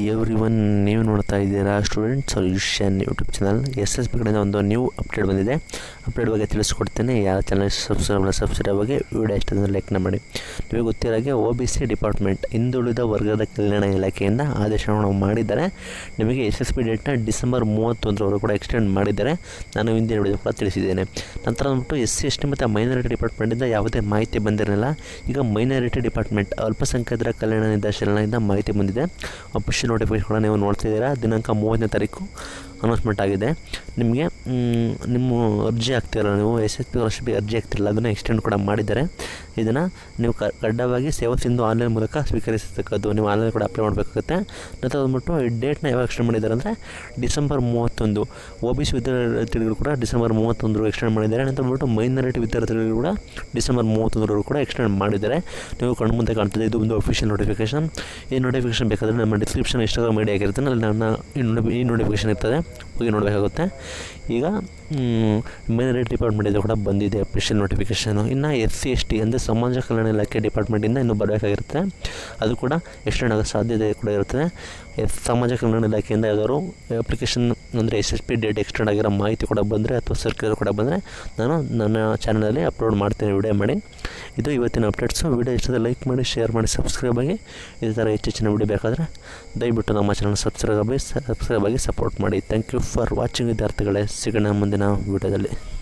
every one ನೀವು ನೋಡ್ತಾ ಇದ್ದೀರಾ student solution YouTube channel S S B ಕಡೆಯಿಂದ ಒಂದು ನ್ಯೂ ಅಪ್ಡೇಟ್ ಬಂದಿದೆ ಅಪ್ಡೇಟ್ ಬಗ್ಗೆ ತಿಳಿಸ್ಕೊಡ್ತೇನೆ ಯಾವ ಚಾನಲ್ ಸಬ್ಸ್ಕ್ರೈಬ್ ಸಬ್ಸ್ಕ್ರೈಬ್ ಆಗಿ ವಿಡಿಯೋ ಇಷ್ಟ ಲೈಕ್ನ ಮಾಡಿ ನಿಮಗೆ ಗೊತ್ತಿರೋಗೆ ಒ ಬಿ ಸಿ ಡಿಪಾರ್ಟ್ಮೆಂಟ್ ಹಿಂದುಳಿದ ವರ್ಗದ ಕಲ್ಯಾಣ ಇಲಾಖೆಯಿಂದ ಆದೇಶವನ್ನು ಮಾಡಿದ್ದಾರೆ ನಿಮಗೆ ಎಸ್ ಎಸ್ ಪಿ ಡೇಟ್ನ ಡಿಸೆಂಬರ್ ಮೂವತ್ತೊಂದರವರೆಗೂ ಕೂಡ ಎಕ್ಸ್ಟೆಂಡ್ ಮಾಡಿದ್ದಾರೆ ನಾನು ಹಿಂದಿನ ವಿಡಿಯೋ ಕೂಡ ತಿಳಿಸಿದ್ದೇನೆ ನಂತರ ಅಂದ್ಬಿಟ್ಟು ಎಸ್ ಸಿ ಎಸ್ ಟಿ ಮತ್ತು ಮೈನಾರಿಟಿ ಡಿಪಾರ್ಟ್ಮೆಂಟಿಂದ ಯಾವುದೇ ಮಾಹಿತಿ ಬಂದಿರಲಿಲ್ಲ ಈಗ ಮೈನಾರಿಟಿ ಡಿಪಾರ್ಟ್ಮೆಂಟ್ ಅಲ್ಪಸಂಖ್ಯಾತರ ಕಲ್ಯಾಣ ನಿರ್ದೇಶನಾಲಯದಿಂದ ಮಾಹಿತಿ ಬಂದಿದೆ ಅಫಿಷಿಯಲ್ ನೋಟಿಫಿಕೇಶನ್ ಕೂಡ ನೀವು ನೋಡ್ತಿದ್ದೀರಾ ದಿನಾಂಕ ಮೂವತ್ತನೇ ತಾರೀಕು ಅನೌನ್ಸ್ಮೆಂಟ್ ಆಗಿದೆ ನಿಮಗೆ ಮ್, ನಿಮ್ಮ ಅರ್ಜಿ ಆಗ್ತಿರಲ್ಲ ನೀವು ಎಸ್ ಎಸ್ ಪಿ ವರ್ಷ ಅರ್ಜಿ ಆಗ್ತಿರಲ್ಲ ಅದನ್ನು ಎಕ್ಸ್ಟೆಂಡ್ ಕೂಡ ಮಾಡಿದ್ದಾರೆ ಇದನ್ನು ನೀವು ಕ ಕಡ್ಡಾಯವಾಗಿ ಸೇವಾ ಸಿಂಧು ಆನ್ಲೈನ್ ಮೂಲಕ ಸ್ವೀಕರಿಸತಕ್ಕದ್ದು ನೀವು ಆನ್ಲೈನ್ ಕೂಡ ಅಪ್ಲೈ ಮಾಡಬೇಕಾಗುತ್ತೆ ನಂತರ ಬಂದ್ಬಿಟ್ಟು ಈ ಡೇಟ್ನ ಯಾವಾಗ ಎಕ್ಸ್ಟೆಂಡ್ ಮಾಡಿದ್ದಾರೆ ಅಂದರೆ ಡಿಸೆಂಬರ್ ಮೂವತ್ತೊಂದು ಒ ಬಿ ಸಿ ವಿದ್ಯಾರ್ಥಿಗಳು ಕೂಡ ಡಿಸೆಂಬರ್ ಮೂವತ್ತೊಂದರು ಎಕ್ಸ್ಟೆಂಡ್ ಮಾಡಿದ್ದಾರೆ ನಂತರ ಬಂದ್ಬಿಟ್ಟು ಮೈನಾರಿಟಿ ವಿದ್ಯಾರ್ಥಿಗಳು ಕೂಡ ಡಿಸೆಂಬರ್ ಮೂವತ್ತೊಂದರವರೆಗೂ ಕೂಡ ಎಕ್ಸ್ಟೆಂಡ್ ಮಾಡಿದ್ದಾರೆ ನೀವು ಕಣ್ಣು ಮುಂದೆ ಕಾಣ್ತದೆ ಇದು ಒಂದು ಅಫಿಷಿಯಲ್ ನೋಟಿಫಿಕೇಶನ್ ಈ ನೋಟಿಫಿಕೇಶನ್ ಬೇಕಾದರೆ ನಮ್ಮ ಡಿಸ್ಕ್ರಿಪ್ಷನ್ ಇನ್ಸ್ಟಾಗ್ರಾಮ್ ಐಡಿ ಆಗಿರುತ್ತೆ ಅಲ್ಲಿ ನನ್ನ ಈ ನೋಡಿ ಈ ನೋಟಿಫಿಕೇಶನ್ ಇರ್ತದೆ ಹೋಗಿ ನೋಡಬೇಕಾಗುತ್ತೆ ಈಗ ಮೈನಾರಿಟಿ ಡಿಪಾರ್ಟ್ಮೆಂಟಿಂದ ಕೂಡ ಬಂದಿದೆ ಅಫಿಷಿಯಲ್ ನೋಟಿಫಿಕೇಷನು ಇನ್ನು ಎಸ್ ಸಿ ಎಸ್ ಟಿ ಅಂದರೆ ಸಮಾಜ ಕಲ್ಯಾಣ ಇಲಾಖೆ ಡಿಪಾರ್ಟ್ಮೆಂಟಿಂದ ಇನ್ನೂ ಬರಬೇಕಾಗಿರುತ್ತೆ ಅದು ಕೂಡ ಎಕ್ಸ್ಟೆಂಡ್ ಆಗೋ ಸಾಧ್ಯತೆ ಕೂಡ ಇರ್ತದೆ ಎಸ್ ಸಮಾಜ ಕಲ್ಯಾಣ ಇಲಾಖೆಯಿಂದ ಯಾವ್ದಾದ್ರು ಅಪ್ಲಿಕೇಶನ್ ಅಂದರೆ S S P date extend ಆಗಿರೋ ಮಾಹಿತಿ ಕೂಡ ಬಂದರೆ ಅಥವಾ ಸರ್ಕ್ಯುಲರ್ ಕೂಡ ಬಂದರೆ ನಾನು ನನ್ನ ಚಾನಲಲ್ಲಿ ಅಪ್ಲೋಡ್ ಮಾಡ್ತೀನಿ ವಿಡಿಯೋ ಮಾಡಿ ಇದು ಇವತ್ತಿನ ಅಪ್ಡೇಟ್ಸು ವಿಡಿಯೋ ಇಷ್ಟದ ಲೈಕ್ ಮಾಡಿ ಶೇರ್ ಮಾಡಿ ಸಬ್ಸ್ಕ್ರೈಬ್ ಆಗಿ ಇದೇ ಥರ ಹೆಚ್ಚು ಹೆಚ್ಚಿನ ವಿಡಿಯೋ ಬೇಕಾದರೆ ದಯವಿಟ್ಟು ನಮ್ಮ ಚಾನಲ್ ಸಬ್ಸ್ಕ್ರೈಬ್ ಆಗಿ ಸಬ್ಸ್ಕ್ರೈಬ್ ಆಗಿ ಸಪೋರ್ಟ್ ಮಾಡಿ ಥ್ಯಾಂಕ್ ಯು ಫಾರ್ ವಾಚಿಂಗ್ ವಿದ್ಯಾರ್ಥಿಗಳೇ ಸಿಗೋಣ ಮುಂದಿನ ವಿಡಿಯೋದಲ್ಲಿ